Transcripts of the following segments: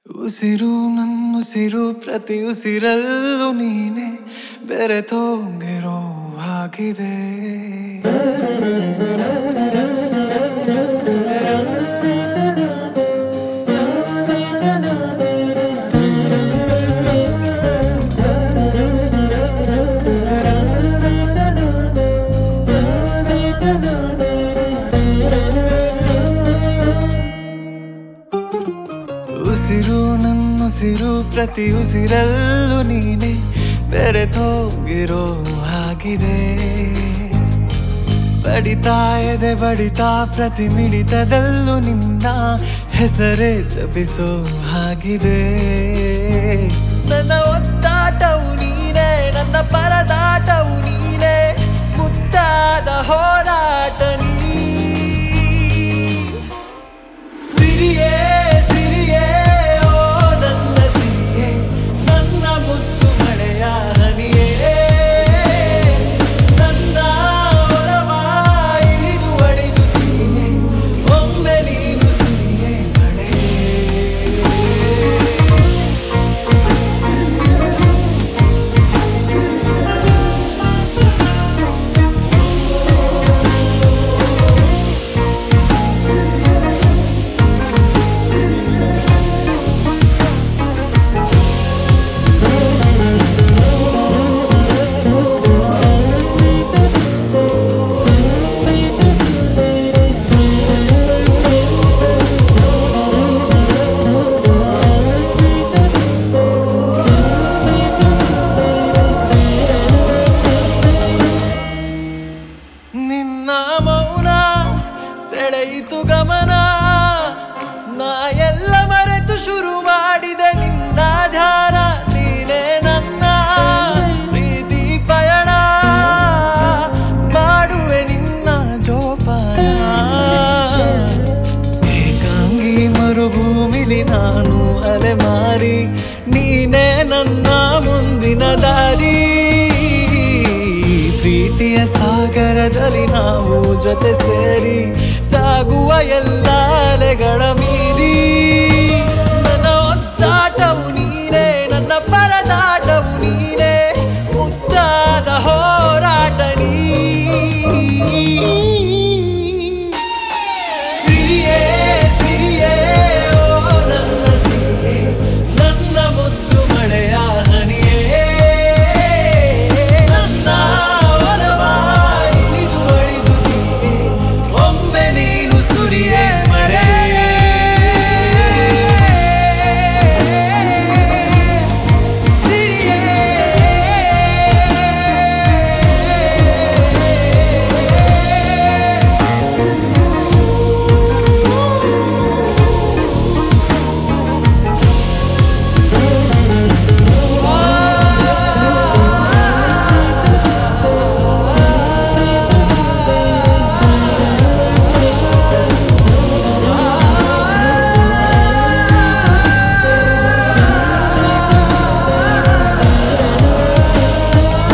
ಉಸಿರು ನನ್ನುಸಿರು ಪ್ರತಿ ಉಸಿರಲ್ಲೂ ನೀನೆ ಬೆರೆತೋಗಿರೋ ಹಾಗಿದೆ ಉಸಿರು ನನ್ನುಸಿರು ಪ್ರತಿ ಉಸಿರಲ್ಲೂ ನೀನೆ ಬೆರೆತೋಗಿರೋ ಹಾಗಿದೆ ಬಡಿತಾ ಎದೆ ಬಡಿತಾ ಪ್ರತಿ ಮಿಡಿತದಲ್ಲೂ ನಿನ್ನ ಹೆಸರೇ ಜಪಿಸೋ ಹಾಗಿದೆ ನನ್ನ ಒತ್ತಾಟವು ನೀನೇ ನನ್ನ ಪರದಾಟವು ನೀನೇ ಮುತ್ತಾದ ಹೋರಾಟ ನೀ ಸಿರಿಯೇ ಸಿರಿಯೇ ಓ ನನ್ನ ಸಿರಿಯೇ ನನ್ನ ಮುತ್ತು ಮಳೆಯ ಹನಿಯೇ ನನ್ನ ಒಲವ ಇಳಿದು ಅಳಿದು ಸಿರಿಯೇ ಒಮ್ಮೆ ನೀನು ಸುರಿಯೇ ಮಳೆ ನಿನ್ನ ಮೌನ ಸೆಳೆಯಿತು ಗಮನ ನಾ ಎಲ್ಲ ಮರೆತು ಶುರು ಮಾಡಿದ ನಿನ್ನ ಧ್ಯಾನ ನೀನೇ ನನ್ನ ಪ್ರೀತಿ ಪಯಣ ಮಾಡುವೆ ನಿನ್ನ ಜೋಪಾನ ಏಕಾಂಗಿ ಮರುಭೂಮಿಲಿ ನಾನು ಅಲೆಮಾರಿ ನೀನೇ ನನ್ನ ಮುಂದಿನ ದಾರಿ ಪ್ರೀತಿಯ ಸಾಗರದಲ್ಲಿ ನಾವು ಜೊತೆ ಸೇರಿ ಸಾಗುವ ಎಲ್ಲ ಅಲೆಗಳ ಮೀರಿ ನನ್ನ ಒತ್ತಾಟವು ನೀನೇ ನನ್ನ ಪರದಾಟವು ನೀನೇ ಮುದ್ದಾದ ಹೋರಾಟ ನೀ ಸಿರಿಯೇ ಸಿರಿಯೇ ಓ ನನ್ನ ಸಿರಿಯೇ ನನ್ನ ಮುತ್ತು ಮಳೆಯ ಹನಿಯೇ ನನ್ನ ಒಲವ ಇಳಿದು ಅಳಿದು ಸಿರಿಯೇ ಒಮ್ಮೆ ನೀನು ಸುರಿಯೇ ಮಳೆ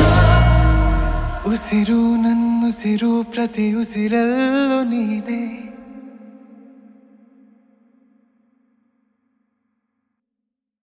ಉಸಿರು ನನ್ನುಸಿರು ಪ್ರತಿ ಉಸಿರಲ್ಲೂ ನೀನೆ